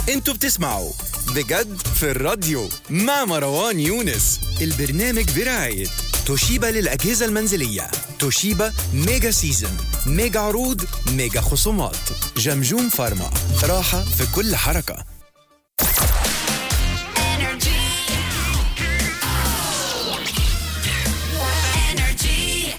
انتوا بتسمعوا بجد في الراديو مع مروان يونس البرنامج برعاية توشيبا للأجهزة المنزلية توشيبا ميجا سيزن ميجا عروض ميجا خصومات جمجوم فارما راحة في كل حركة Energy. Energy.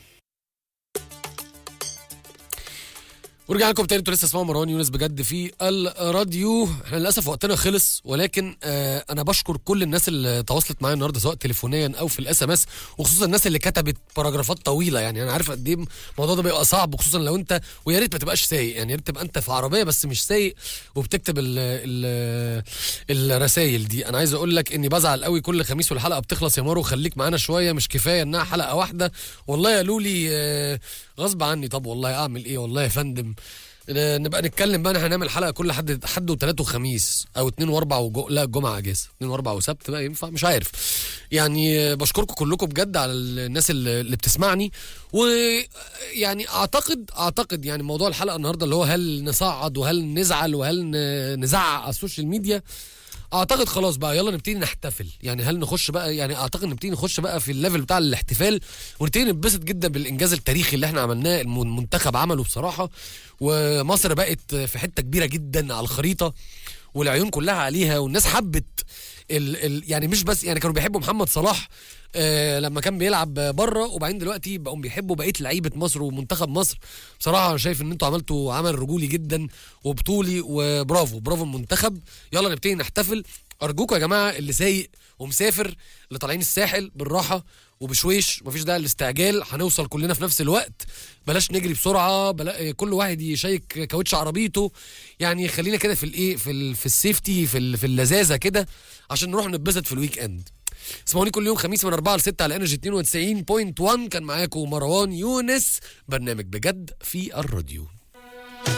ورجع لكم تاني انتوا لسه اسمعوا مروان يونس بجد في الراديو احنا للاسف وقتنا خلص ولكن آه انا بشكر كل الناس اللي تواصلت معايا النهارده سواء تليفونيا او في الاس ام اس وخصوصا الناس اللي كتبت باراجرافات طويله يعني انا عارف قد ايه الموضوع ده بيبقى صعب خصوصا لو انت ويا ريت ما تبقاش سايق يعني يا ريت تبقى انت في عربيه بس مش سايق وبتكتب ال ال الرسايل دي انا عايز اقول لك اني بزعل قوي كل خميس والحلقه بتخلص يا مارو خليك معانا شويه مش كفايه انها حلقه واحده والله يا لولي آه، غصب عني طب والله اعمل ايه والله يا فندم آه، نبقى نتكلم بقى إن احنا هنعمل حلقه كل حد حد وثلاث وخميس او اثنين واربع وجو... لا الجمعه اجازه اثنين واربع وسبت بقى ينفع مش عارف يعني آه، بشكركم كلكم بجد على الناس اللي اللي بتسمعني ويعني اعتقد اعتقد يعني موضوع الحلقه النهارده اللي هو هل نصعد وهل نزعل وهل ن- نزعق على السوشيال ميديا اعتقد خلاص بقى يلا نبتدي نحتفل يعني هل نخش بقى يعني اعتقد نبتدي نخش بقى في الليفل بتاع الاحتفال ونبتدي نتبسط جدا بالانجاز التاريخي اللي احنا عملناه الم- المنتخب عمله بصراحه ومصر بقت في حته كبيره جدا على الخريطه والعيون كلها عليها والناس حبت ال ال يعني مش بس يعني كانوا بيحبوا محمد صلاح آه لما كان بيلعب بره وبعدين دلوقتي بقوا بيحبوا بقيه لعيبه مصر ومنتخب مصر بصراحه انا شايف ان انتوا عملتوا عمل رجولي جدا وبطولي وبرافو برافو المنتخب يلا نبتدي نحتفل ارجوكم يا جماعه اللي سايق ومسافر اللي طالعين الساحل بالراحه وبشويش مفيش داعي للاستعجال هنوصل كلنا في نفس الوقت بلاش نجري بسرعه بلا كل واحد يشيك كاوتش عربيته يعني خلينا كده في الايه في ال... في السيفتي في ال... في اللذاذه كده عشان نروح نتبسط في الويك اند اسمعوني كل يوم خميس من 4 ل 6 على انرجي 92.1 كان معاكم مروان يونس برنامج بجد في الراديو